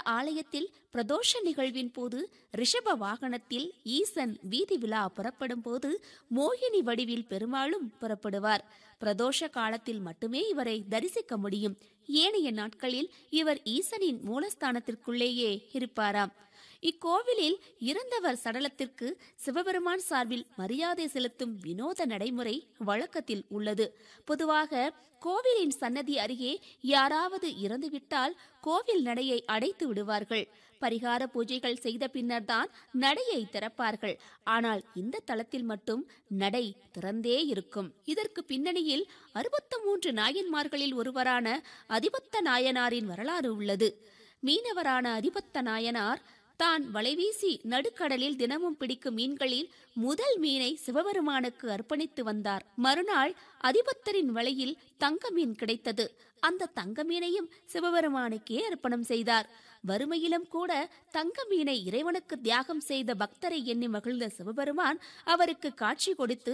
ஆலயத்தில் பிரதோஷ நிகழ்வின் போது ரிஷப வாகனத்தில் ஈசன் வீதி விழா புறப்படும் போது மோகினி வடிவில் பெருமாளும் புறப்படுவார் பிரதோஷ காலத்தில் மட்டுமே இவரை தரிசிக்க முடியும் ஏனைய நாட்களில் இவர் ஈசனின் மூலஸ்தானத்திற்குள்ளேயே இருப்பாராம் இக்கோவிலில் இறந்தவர் சடலத்திற்கு சிவபெருமான் சார்பில் மரியாதை செலுத்தும் வினோத நடைமுறை வழக்கத்தில் உள்ளது பொதுவாக கோவிலின் சன்னதி அருகே யாராவது இறந்துவிட்டால் கோவில் நடையை அடைத்து விடுவார்கள் பரிகார பூஜைகள் செய்த பின்னர்தான் நடையை திறப்பார்கள் ஆனால் இந்த தளத்தில் மட்டும் நடை திறந்தே இருக்கும் இதற்கு பின்னணியில் அறுபத்து மூன்று நாயன்மார்களில் ஒருவரான அதிபத்த நாயனாரின் வரலாறு உள்ளது மீனவரான அதிபத்த நாயனார் தான் வலைவீசி நடுக்கடலில் தினமும் பிடிக்கும் மீன்களில் முதல் மீனை சிவபெருமானுக்கு அர்ப்பணித்து வந்தார் மறுநாள் அதிபத்தரின் வலையில் தங்க மீன் கிடைத்தது அந்த தங்க மீனையும் சிவபெருமானுக்கே அர்ப்பணம் செய்தார் வறுமையிலும் கூட தங்க மீனை இறைவனுக்கு தியாகம் செய்த பக்தரை எண்ணி மகிழ்ந்த சிவபெருமான் அவருக்கு காட்சி கொடுத்து